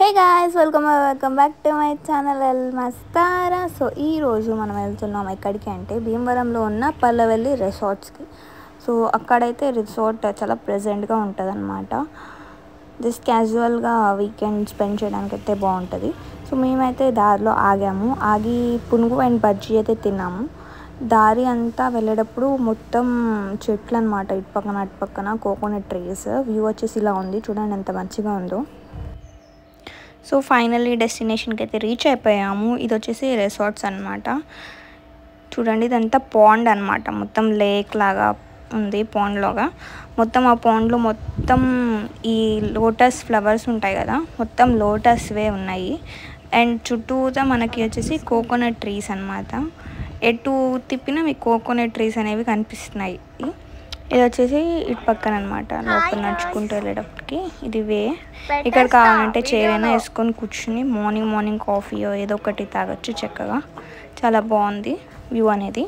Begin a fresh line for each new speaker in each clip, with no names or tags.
Hey guys welcome welcome back to my channel ఎల్ మస్తారా so ఈ రోజు మనం వెళ్తున్నాం ఎక్కడికి అంటే భీమవరంలో ఉన్న పల్లవెల్లి రిసార్ట్స్కి సో అక్కడైతే రిసార్ట్ చాలా ప్రెజెంట్గా ఉంటుంది అనమాట జస్ట్ క్యాజువల్గా వీకెండ్ స్పెండ్ చేయడానికి అయితే బాగుంటుంది సో మేమైతే దారిలో ఆగాము ఆగి పునుగు అండ్ బజ్జీ అయితే తిన్నాము దారి అంతా వెళ్ళేటప్పుడు మొత్తం చెట్లు అనమాట ఇటు పక్కన అటు పక్కన కోకోనట్ ట్రీస్ వ్యూ వచ్చేసి ఇలా ఉంది చూడండి ఎంత మంచిగా ఉందో సో ఫైనల్లీ డెస్టినేషన్కి అయితే రీచ్ అయిపోయాము ఇది వచ్చేసి రిసార్ట్స్ అనమాట చూడండి ఇదంతా పాండ్ అనమాట మొత్తం లేక్ లాగా ఉంది పాండ్ లాగా మొత్తం ఆ పాండ్లో మొత్తం ఈ లోటస్ ఫ్లవర్స్ ఉంటాయి కదా మొత్తం లోటస్వే ఉన్నాయి అండ్ చుట్టూతా మనకి వచ్చేసి కోకోనట్ ట్రీస్ అనమాట ఎటు తిప్పినా మీకు కోకోనట్ ట్రీస్ అనేవి కనిపిస్తున్నాయి ఇది వచ్చేసి ఇటు పక్కన అనమాట లోపల నడుచుకుంటూ వెళ్ళేటప్పటికి ఇది వే ఇక్కడ కావాలంటే చైర్ అయినా వేసుకొని కూర్చుని మార్నింగ్ మార్నింగ్ కాఫీయో ఏదో ఒకటి తాగొచ్చు చక్కగా చాలా బాగుంది వ్యూ అనేది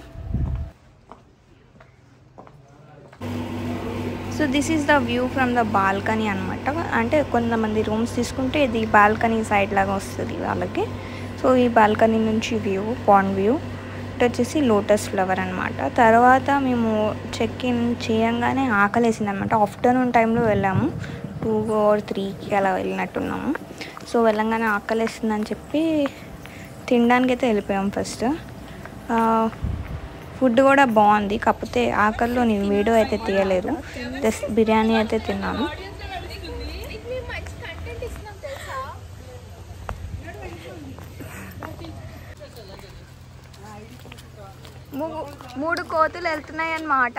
so this is the view from the balcony అనమాట అంటే కొంతమంది రూమ్స్ తీసుకుంటే ఇది బాల్కనీ సైడ్ లాగా వస్తుంది వాళ్ళకి సో ఈ బాల్కనీ నుంచి వ్యూ పాండ్ వ్యూ ఇటు వచ్చేసి లోటస్ ఫ్లవర్ అనమాట తర్వాత మేము చెక్ ఇన్ చేయంగానే ఆకలేసింది అనమాట ఆఫ్టర్నూన్ టైంలో వెళ్ళాము టూ ఆర్ త్రీకి అలా వెళ్ళినట్టున్నాము సో వెళ్ళంగానే ఆకలేస్తుందని చెప్పి తినడానికి అయితే వెళ్ళిపోయాం ఫస్ట్ ఫుడ్ కూడా బాగుంది కాకపోతే ఆకలిలో నేను వీడియో అయితే తీయలేదు జస్ట్ బిర్యానీ అయితే తిన్నాను మూడు కోతులు వెళ్తున్నాయి అన్నమాట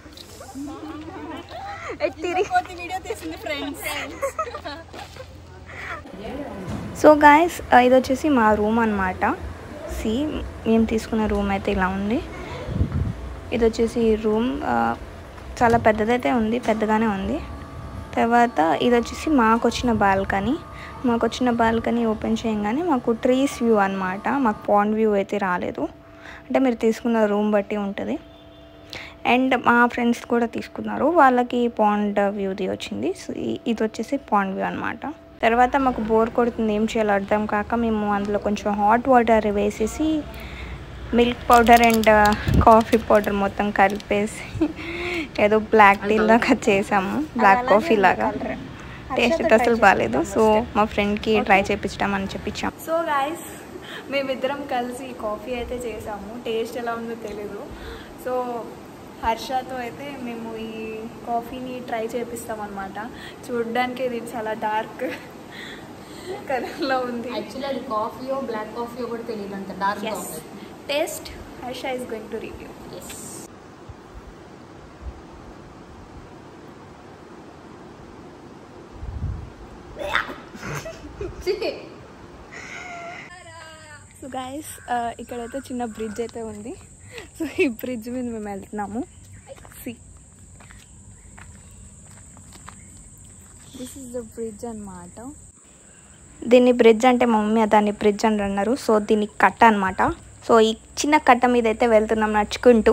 సో గాయస్ ఇది వచ్చేసి మా రూమ్ అనమాట సి మేము తీసుకున్న రూమ్ అయితే ఇలా ఉంది ఇది వచ్చేసి రూమ్ చాలా పెద్దదైతే ఉంది పెద్దగానే ఉంది తర్వాత ఇది వచ్చేసి మాకు వచ్చిన బాల్కనీ మాకు వచ్చిన బాల్కనీ ఓపెన్ చేయగానే మాకు ట్రీస్ వ్యూ అనమాట మాకు పాండ్ వ్యూ అయితే రాలేదు అంటే మీరు తీసుకున్న రూమ్ బట్టి ఉంటుంది అండ్ మా ఫ్రెండ్స్ కూడా తీసుకున్నారు వాళ్ళకి పాండ్ వ్యూది వచ్చింది సో ఇది వచ్చేసి పాండ్ వ్యూ అనమాట తర్వాత మాకు బోర్ కొడుతుంది ఏం చేయాలో అర్థం కాక మేము అందులో కొంచెం హాట్ వాటర్ వేసేసి milk powder and coffee powder మొత్తం కలిపేసి ఏదో బ్లాక్ టీ లాగా చేసాము బ్లాక్ కాఫీ లాగా టేస్ట్ అయితే అసలు బాగాలేదు సో మా ఫ్రెండ్కి ట్రై చేయించడం అని చెప్పించాం సో గాయస్ మేమిద్దరం కలిసి కాఫీ అయితే చేసాము టేస్ట్ ఎలా ఉందో తెలీదు సో హర్షతో అయితే మేము ఈ కాఫీని ట్రై చేపిస్తాం అనమాట చూడడానికి ఇది చాలా డార్క్ కలర్లో ఉంది
యాక్చువల్లీ అది కాఫీయో బ్లాక్ కాఫీయో కూడా తెలియదు అంత డార్క్
ఎస్ taste Harsha is going to review
yes
so guys ఇక్కడైతే చిన్న బ్రిడ్జ్ అయితే ఉంది సో ఈ బ్రిడ్జ్ మీద మేము వెళ్తున్నాము see this is the bridge అనమాట దీన్ని బ్రిడ్జ్ అంటే మా మమ్మీ దాన్ని బ్రిడ్జ్ అని అన్నారు సో దీన్ని కట్ట అనమాట సో ఈ చిన్న కట్ట మీద అయితే వెళ్తున్నాం నడుచుకుంటూ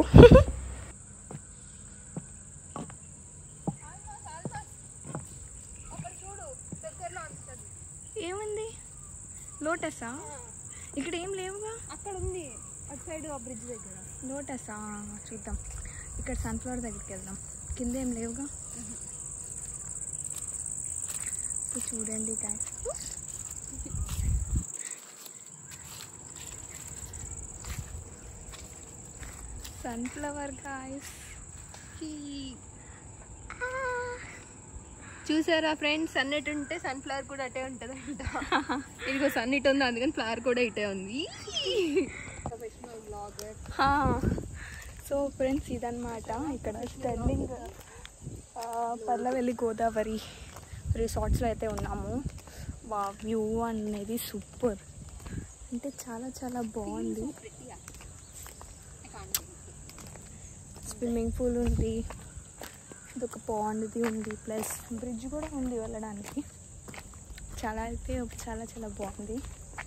ఏముంది లోటసా ఇక్కడ ఏం లేవుగా
అక్కడ ఉంది అటు సైడ్ ఆ బ్రిడ్జ్ దగ్గర
లోటసా చూద్దాం ఇక్కడ సన్ఫ్లవర్ దగ్గరికి వెళ్దాం కింద ఏం లేవుగా సో చూడండి గాయస్ సన్ఫ్లవర్ గాయస్
చూసారా ఫ్రెండ్స్ సన్నెట్ ఉంటే సన్ఫ్లవర్ కూడా అటే ఉంటుంది అంట ఇదిగో సన్నిట్ ఉంది అందుకని ఫ్లవర్ కూడా ఇటే ఉంది
సో ఫ్రెండ్స్ ఇదన్నమాట ఇక్కడ స్టెర్లింగ్ పర్లవెల్లి గోదావరి రిసార్ట్స్లో అయితే ఉన్నాము వా వ్యూ అనేది సూపర్ అంటే చాలా చాలా బాగుంది స్విమ్మింగ్ పూల్ ఉంది ఇదొక పాండ్ది ఉంది ప్లస్ బ్రిడ్జ్ కూడా ఉంది వెళ్ళడానికి చాలా అయితే చాలా చాలా బాగుంది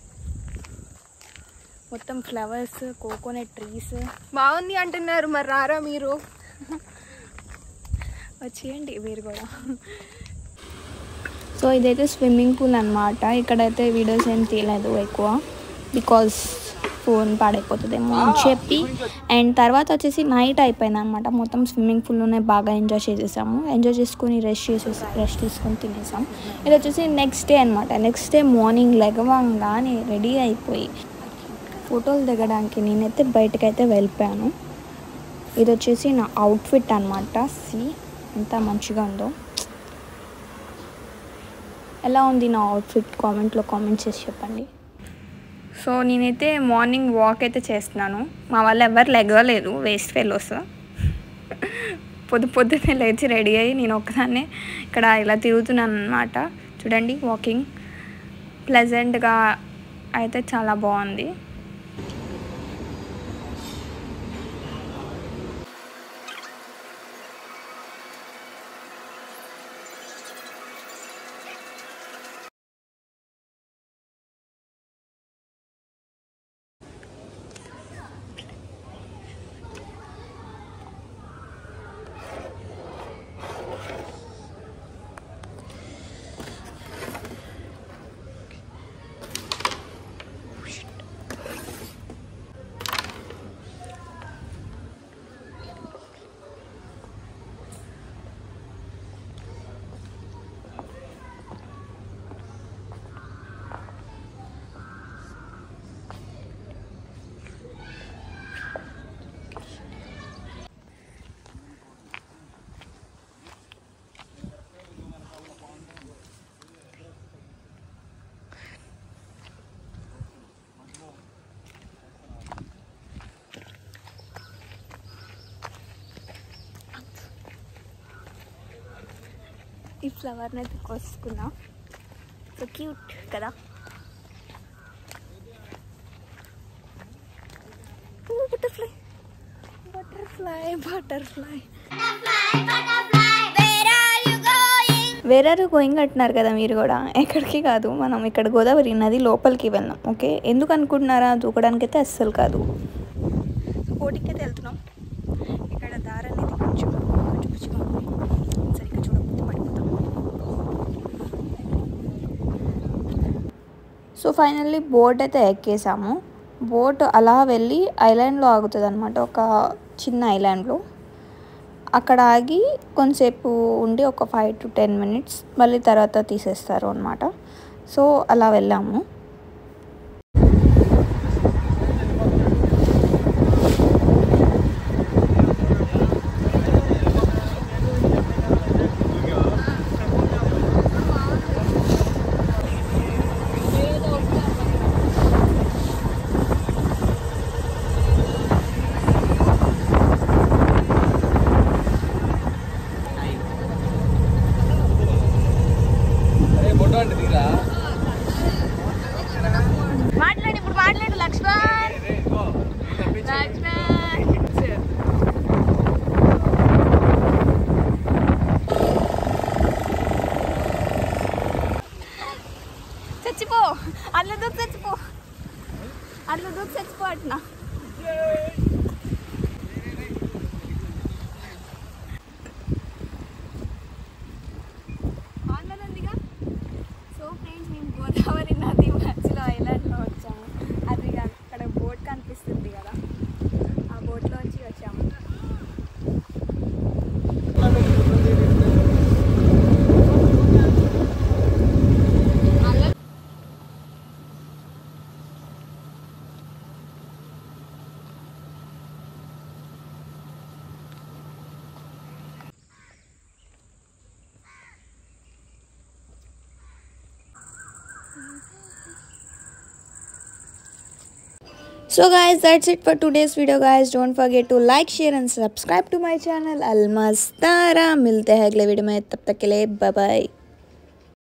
మొత్తం ఫ్లవర్స్ కోకోనట్ ట్రీస్
బాగుంది అంటున్నారు మరి రారా మీరు
వచ్చేయండి మీరు కూడా సో ఇదైతే స్విమ్మింగ్ పూల్ అనమాట ఇక్కడైతే వీడియోస్ ఏం తీయలేదు ఎక్కువ బికాస్ ఫోన్ పాడైపోతుందేమో అని చెప్పి అండ్ తర్వాత వచ్చేసి నైట్ అయిపోయింది అనమాట మొత్తం స్విమ్మింగ్ పూల్లోనే బాగా ఎంజాయ్ చేసేసాము ఎంజాయ్ చేసుకొని రెస్ట్ చేసేసి రెస్ట్ తీసుకొని తినేసాం ఇది వచ్చేసి నెక్స్ట్ డే అనమాట నెక్స్ట్ డే మార్నింగ్ లెగవంగానే రెడీ అయిపోయి ఫోటోలు దిగడానికి నేనైతే బయటకైతే వెళ్ళిపోయాను ఇది వచ్చేసి నా అవుట్ఫిట్ అనమాట సి ఎంత మంచిగా ఉందో ఎలా ఉంది నా అవుట్ఫిట్ కామెంట్లో కామెంట్ చేసి చెప్పండి సో నేనైతే మార్నింగ్ వాక్ అయితే చేస్తున్నాను మా వాళ్ళు ఎవరు లెగలేదు వేస్ట్ ఫెలోస్ పొద్దు పొద్దున్నే లేచి రెడీ అయ్యి నేను ఒక్కదాన్నే ఇక్కడ ఇలా తిరుగుతున్నాను అనమాట చూడండి వాకింగ్ ప్లెజెంట్గా అయితే చాలా బాగుంది ఈ ఫ్లవర్ని అయితే కోసుకున్నా సో క్యూట్ కదా బటర్ఫ్లై బటర్ఫ్లై బటర్ఫ్లై వేరే గోయింగ్ అంటున్నారు కదా మీరు కూడా ఎక్కడికి కాదు మనం ఇక్కడ గోదావరి నది లోపలికి వెళ్ళాం ఓకే ఎందుకు అనుకుంటున్నారా దూకడానికి అయితే అస్సలు కాదు బోటింగ్కి అయితే వెళ్తున్నాం ఇక్కడ దారి అనేది కొంచెం కొంచెం పిచ్చిగా ఉంది సరిగ్గా చూడకపోతే పడిపోతాం సో ఫైనల్లీ బోట్ అయితే ఎక్కేసాము బోట్ అలా వెళ్ళి ఐలాండ్లో ఆగుతుంది అనమాట ఒక చిన్న ఐలాండ్లో అక్కడ ఆగి కొంతసేపు ఉండి ఒక ఫైవ్ టు టెన్ మినిట్స్ మళ్ళీ తర్వాత తీసేస్తారు అనమాట సో అలా వెళ్ళాము మాట్లాడు ఇప్పుడు మాట్లాడు లక్ష్మణ్ లక్ష్మణ్ చచ్చిపో అట్లా దూకు చచ్చిపో అట్లా దూకు చచ్చిపో అట్నా ఆన్లైన్ ఉందిగా సో ఫ్రెండ్స్ మేము గోదావరి నది మధ్యలో ఐలాండ్లో వచ్చాము అది అక్కడ బోట్ కనిపిస్తుంది కదా ఆ బోట్లోంచి వచ్చాము So guys, that's it for today's video guys. Don't forget to like, share and subscribe to my channel Almastara. मिलते हैं अगले वीडियो में तब तक के लिए बाय बाय